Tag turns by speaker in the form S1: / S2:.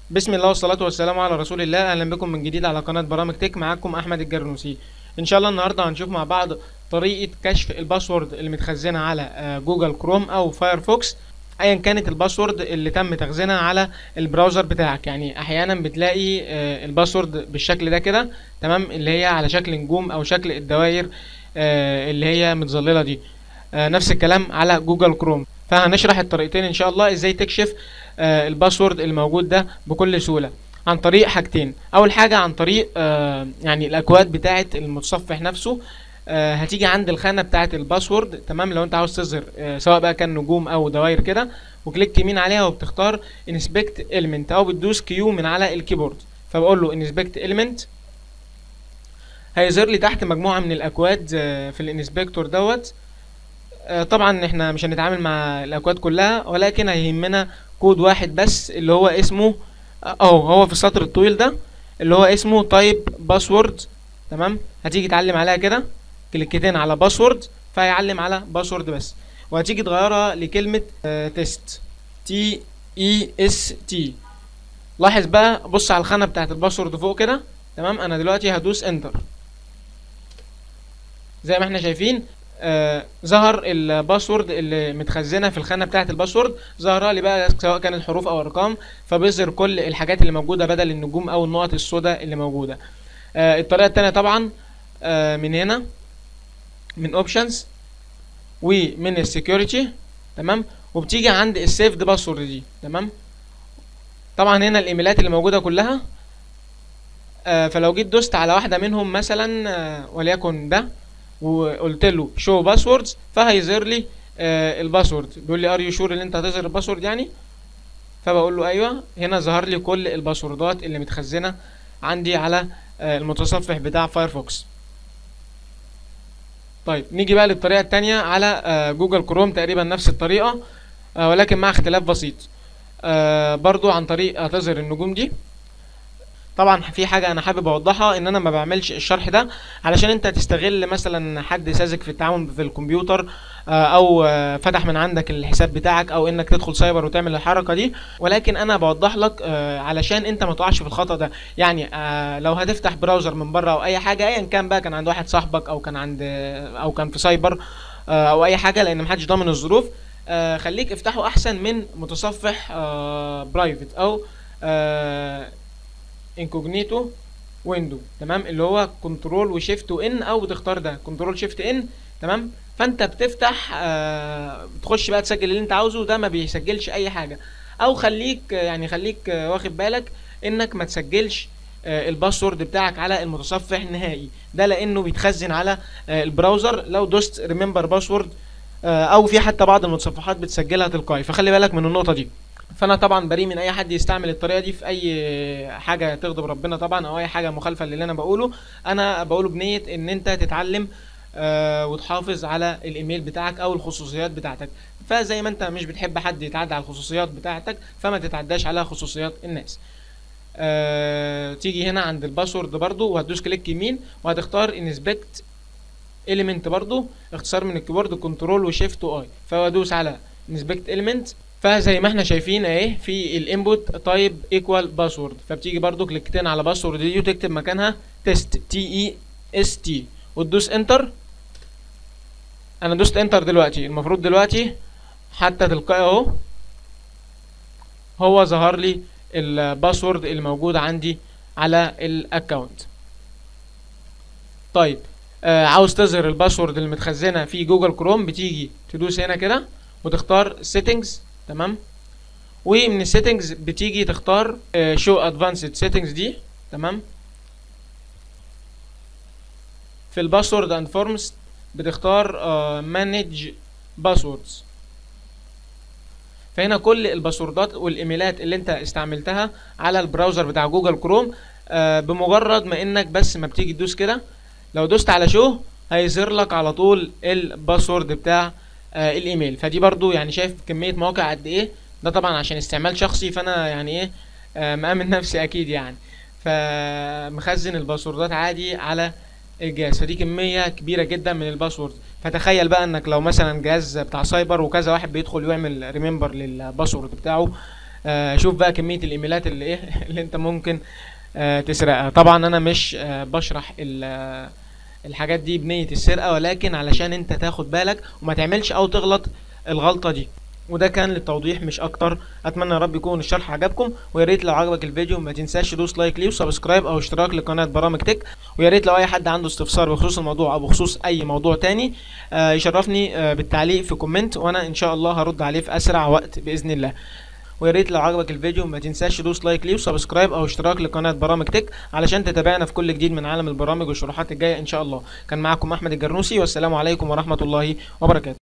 S1: بسم الله والصلاة والسلام على رسول الله أهلا بكم من جديد على قناة برامج تك معاكم أحمد الجرنوسي إن شاء الله النهاردة هنشوف مع بعض طريقة كشف الباسورد اللي متخزنة على آه، جوجل كروم أو فايرفوكس أيا كانت الباسورد اللي تم تخزينها على البراوزر بتاعك يعني أحيانا بتلاقي آه، الباسورد بالشكل ده كده تمام اللي هي على شكل نجوم أو شكل الدوائر آه، اللي هي متظللة دي آه، نفس الكلام على جوجل كروم فهنشرح الطريقتين ان شاء الله ازاي تكشف آه، الباسورد الموجود ده بكل سهوله عن طريق حاجتين اول حاجه عن طريق آه، يعني الاكواد بتاعه المتصفح نفسه آه، هتيجي عند الخانه بتاعه الباسورد تمام لو انت عاوز تظهر آه، سواء بقى كان نجوم او دوائر كده وكليك يمين عليها وبتختار انسبكت element او بتدوس كيو من على الكيبورد فبقول له انسبكت element هيظهر لي تحت مجموعه من الاكواد آه، في الانسبكتور دوت آه، طبعا احنا مش هنتعامل مع الاكواد كلها ولكن هيهمنا كود واحد بس اللي هو اسمه اهو هو في السطر الطويل ده اللي هو اسمه تايب باسورد تمام هتيجي تعلم عليها كده كليكتين على باسورد فهيعلم على باسورد بس وهتيجي تغيرها لكلمة تيست تي اي اس تي لاحظ بقى بص على الخانة بتاعت الباسورد فوق كده تمام انا دلوقتي هدوس انتر زي ما احنا شايفين آه ظهر الباسورد اللي متخزنه في الخانه بتاعه الباسورد ظهر لي بقى سواء كانت حروف او ارقام فبيظهر كل الحاجات اللي موجوده بدل النجوم او النقط السوداء اللي موجوده آه الطريقه الثانيه طبعا آه من هنا من اوبشنز ومن السكيورتي تمام وبتيجي عند السيفد باسورد دي تمام طبعا هنا الايميلات اللي موجوده كلها آه فلو جيت دوست على واحده منهم مثلا آه وليكن ده وقلت له شو باسوردز فهيظهر لي آه الباسورد بيقول لي ار يو شور ان انت هتظهر الباسورد يعني فبقول له ايوه هنا ظهر لي كل الباسوردات اللي متخزنه عندي على آه المتصفح بتاع فايرفوكس طيب نيجي بقى للطريقه الثانيه على آه جوجل كروم تقريبا نفس الطريقه آه ولكن مع اختلاف بسيط آه برضو عن طريق هتظهر النجوم دي طبعا في حاجه انا حابب اوضحها ان انا ما بعملش الشرح ده علشان انت تستغل مثلا حد ساذج في التعامل في الكمبيوتر او فتح من عندك الحساب بتاعك او انك تدخل سايبر وتعمل الحركه دي ولكن انا بوضح لك علشان انت ما تقعش في الخطا ده يعني لو هتفتح براوزر من بره او اي حاجه ايا كان بقى كان عند واحد صاحبك او كان عند او كان في سايبر او اي حاجه لان محدش ضامن الظروف خليك افتحه احسن من متصفح برايفت او انكوجنيتو ويندو تمام اللي هو كنترول وشيفت وان او بتختار ده كنترول شيفت ان تمام فانت بتفتح آه بتخش بقى تسجل اللي انت عاوزه ده ما بيسجلش اي حاجه او خليك يعني خليك آه واخد بالك انك ما تسجلش آه الباسورد بتاعك على المتصفح نهائي ده لانه بيتخزن على آه البراوزر لو دوست ريمبر باسورد آه او في حتى بعض المتصفحات بتسجلها تلقائي فخلي بالك من النقطه دي فانا طبعا بريء من اي حد يستعمل الطريقه دي في اي حاجه تغضب ربنا طبعا او اي حاجه مخالفه للي انا بقوله انا بقوله بنيه ان انت تتعلم آه وتحافظ على الايميل بتاعك او الخصوصيات بتاعتك فزي ما انت مش بتحب حد يتعدى على الخصوصيات بتاعتك فما تتعداش على خصوصيات الناس آه تيجي هنا عند الباسورد برضو وهتدوس كليك يمين وهتختار انسبكت element برضو اختصار من الكيبورد كنترول وشيفت واي فادوس على انسبكت element فزي ما احنا شايفين اهي في الانبوت تايب ايكوال باسورد فبتيجي برضو كليكتين على باسورد دي وتكتب مكانها تيست تي اي اس تي وتدوس انتر انا دوست انتر دلوقتي المفروض دلوقتي حتى تلقائي اهو هو ظهر لي الباسورد الموجود عندي على الاكونت طيب آه عاوز تظهر الباسورد المتخزنه في جوجل كروم بتيجي تدوس هنا كده وتختار settings تمام ومن السيتنجز بتيجي تختار شو ادفانسد سيتنجز دي تمام في الباسورد اند فورمز بتختار مانج باسوردز فهنا كل الباسوردات والايميلات اللي انت استعملتها على البراوزر بتاع جوجل كروم آه بمجرد ما انك بس ما بتيجي تدوس كده لو دوست على شو هيظهر لك على طول الباسورد بتاع آه الايميل فدي برضو يعني شايف كميه مواقع قد ايه ده طبعا عشان استعمال شخصي فانا يعني ايه آه مأمن نفسي اكيد يعني فمخزن الباسوردات عادي على الجهاز فدي كميه كبيره جدا من الباسورد فتخيل بقى انك لو مثلا جهاز بتاع سايبر وكذا واحد بيدخل يعمل ريمبر للباسورد بتاعه آه شوف بقى كميه الايميلات اللي ايه اللي انت ممكن آه تسرقها طبعا انا مش آه بشرح ال- آه، الحاجات دي بنيه السرقه ولكن علشان انت تاخد بالك وما تعملش او تغلط الغلطه دي وده كان للتوضيح مش اكتر اتمنى يا رب يكون الشرح عجبكم ويا ريت لو عجبك الفيديو ما تنساش تدوس لايك ليه وسبسكرايب او اشتراك لقناه برامج تك ويا ريت لو اي حد عنده استفسار بخصوص الموضوع او بخصوص اي موضوع تاني آه، يشرفني آه، بالتعليق في كومنت وانا ان شاء الله هرد عليه في اسرع وقت باذن الله ويا ريت لو عجبك الفيديو ما تنساش تدوس لايك ليه وسبسكرايب او اشتراك لقناه برامج تك علشان تتابعنا في كل جديد من عالم البرامج والشروحات الجايه ان شاء الله كان معاكم احمد الجرنوسي والسلام عليكم ورحمه الله وبركاته